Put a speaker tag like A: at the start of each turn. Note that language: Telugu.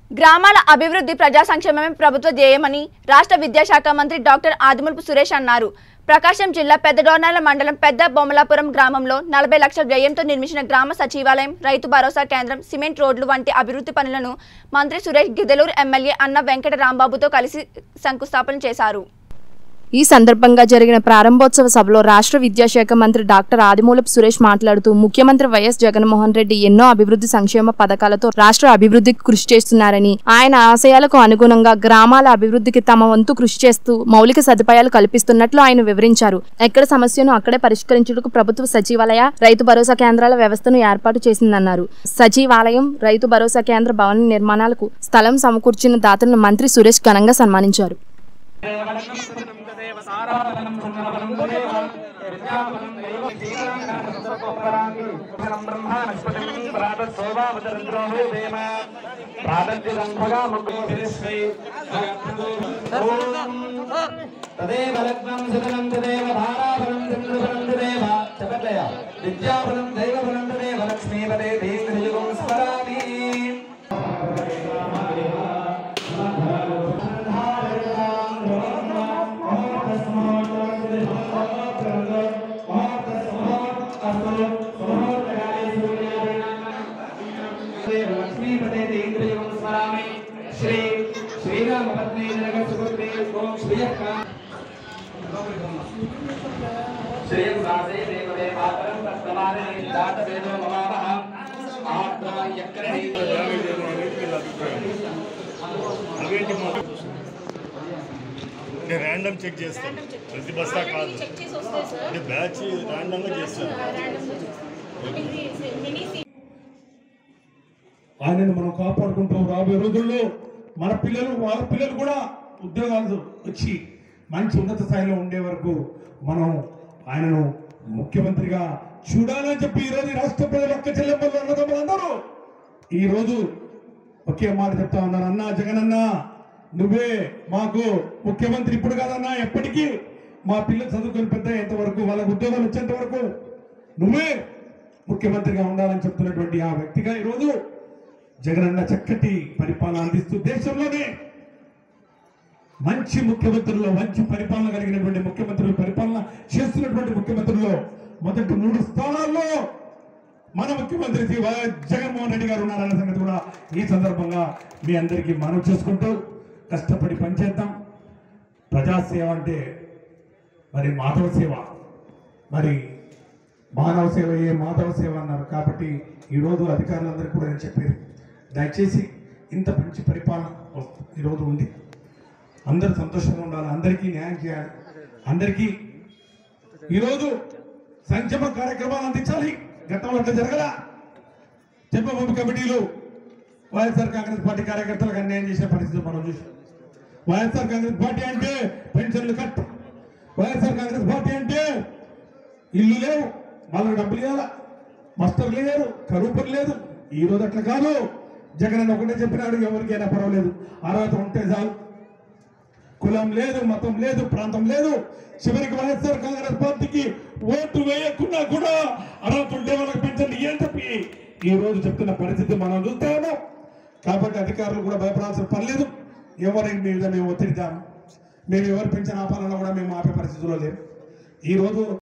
A: గ్రామాల అభివృద్ధి ప్రజా సంక్షేమమే ప్రభుత్వ ధ్యేయమని రాష్ట్ర విద్యాశాఖ మంత్రి డాక్టర్ ఆదిమూలపు సురేష్ అన్నారు ప్రకాశం జిల్లా పెద్దడోర్నాల మండలం పెద్ద బొమ్మలాపురం గ్రామంలో నలభై లక్షల వ్యయంతో నిర్మించిన గ్రామ సచివాలయం రైతు భరోసా కేంద్రం సిమెంట్ రోడ్లు వంటి అభివృద్ధి పనులను మంత్రి సురేష్ గిద్దలూరు ఎమ్మెల్యే అన్న వెంకట రాంబాబుతో కలిసి శంకుస్థాపన చేశారు
B: ఈ సందర్భంగా జరిగిన ప్రారంభోత్సవ సభలో రాష్ట్ర విద్యాశాఖ మంత్రి డాక్టర్ ఆదిమూలపు సురేష్ మాట్లాడుతూ ముఖ్యమంత్రి వైఎస్ జగన్మోహన్ రెడ్డి ఎన్నో అభివృద్ధి సంక్షేమ పథకాలతో రాష్ట్ర అభివృద్ధికి కృషి చేస్తున్నారని ఆయన ఆశయాలకు అనుగుణంగా గ్రామాల అభివృద్ధికి తమ వంతు కృషి చేస్తూ మౌలిక సదుపాయాలు కల్పిస్తున్నట్లు ఆయన వివరించారు ఎక్కడ సమస్యను అక్కడే పరిష్కరించుటకు ప్రభుత్వ సచివాలయ రైతు భరోసా కేంద్రాల వ్యవస్థను ఏర్పాటు చేసిందన్నారు సచివాలయం రైతు భరోసా కేంద్ర భవన నిర్మాణాలకు స్థలం సమకూర్చిన దాతలను మంత్రి సురేష్ ఘనంగా సన్మానించారు
C: తదేవ లగ్నం సకలం తదేవ ధారాఫలం చంద్రఫలం తదేవ చెప్పట్లేయ విద్యాఫలం దైవఫలం తదేవ లక్ష్మీపదే దేంద్రయుగం స్మరామి లక్ష్మీపదే దేంద్రయుగం స్మరామి శ్రీ శ్రీరామ పత్ని జనక సుభద్రే ఓం శ్రీయక్క శ్రీయసాసే దేవదేవాపరం తస్మాదే దాతవేదో మమావహ ఆత్మాయక్కరణి
D: నేను ర్యాండమ్ చెక్ చేస్తాను ప్రతి బస్తా కాదు అంటే బ్యాచ్ ర్యాండమ్గా చేస్తాను
E: ఆయనను మనం కాపాడుకుంటాం రాబోయే రోజుల్లో మన పిల్లలు వాళ్ళ పిల్లలు కూడా ఉద్యోగాలు వచ్చి మంచి ఉన్నత స్థాయిలో ఉండే వరకు మనం ఆయనను ముఖ్యమంత్రిగా చూడాలని చెప్పి ఈరోజు ఈ రాష్ట్ర ప్రజలు ఒక్క చెల్లెమ్మలు అన్నదమ్ములు అందరూ ఈరోజు ఒకే మాట చెప్తా ఉన్నారు అన్నా జగన్ అన్న నువ్వే మాకు ముఖ్యమంత్రి ఇప్పుడు కాదన్నా ఎప్పటికీ మా పిల్లలు చదువుకొని పెద్ద అయ్యేంత వరకు వాళ్ళకు ఉద్యోగాలు వచ్చేంత వరకు నువ్వే ముఖ్యమంత్రిగా ఉండాలని చెప్తున్నటువంటి ఆ వ్యక్తిగా ఈరోజు జగనన్న చక్కటి పరిపాలన అందిస్తూ దేశంలోనే మంచి ముఖ్యమంత్రుల్లో మంచి పరిపాలన కలిగినటువంటి ముఖ్యమంత్రులు పరిపాలన చేస్తున్నటువంటి ముఖ్యమంత్రుల్లో మొదటి మూడు స్థానాల్లో మన ముఖ్యమంత్రి శ్రీ వైఎస్ జగన్మోహన్ రెడ్డి గారు ఉన్నారన్న సంగతి కూడా ఈ సందర్భంగా మీ అందరికీ మనవి చేసుకుంటూ కష్టపడి పనిచేద్దాం ప్రజాసేవ అంటే మరి మాధవ సేవ మరి మానవ సేవ ఏ మాధవ సేవ అన్నారు కాబట్టి ఈరోజు అధికారులందరికీ కూడా నేను చెప్పారు దయచేసి ఇంత మంచి పరిపాలన వస్తు- ఈరోజు ఉంది అందరూ సంతోషంగా ఉండాలి అందరికీ న్యాయం చేయాలి అందరికీ ఈరోజు సంక్షేమ కార్యక్రమాలు అందించాలి గతంలో అట్లా జరగలా చెప్పబొమ్మ కమిటీలు వైఎస్ఆర్ కాంగ్రెస్ పార్టీ కార్యకర్తలకు అన్యాయం చేసే పరిస్థితి మనం చూసాం వైఎస్ఆర్ కాంగ్రెస్ పార్టీ అంటే పెన్షన్లు కట్ వైఎస్ఆర్ కాంగ్రెస్ పార్టీ అంటే ఇల్లు లేవు వాళ్ళకి డబ్బులు ఇవ్వాలా మస్టర్ లేరు కరువు పని లేదు ఈ రోజు అట్లా కాదు జగన్ అన్న ఒకటే చెప్పినాడు ఎవరికైనా పర్వాలేదు అర్హత ఉంటే చాలు కులం లేదు మతం లేదు ప్రాంతం లేదు చివరికి వైఎస్ఆర్ కాంగ్రెస్ పార్టీకి ఓటు వేయకున్నా కూడా అర్హత ఉంటే వాళ్ళకి పెన్షన్ ఏం చెప్పి ఈ రోజు చెప్తున్న పరిస్థితి మనం చూస్తా ఉన్నాం కాబట్టి అధికారులు కూడా భయపడాల్సిన పని లేదు ఎవరి మీద మేము ఒత్తిడి మేము ఎవరు పెన్షన్ ఆపాలన్నా కూడా మేము ఆపే పరిస్థితిలో లేము ఈ రోజు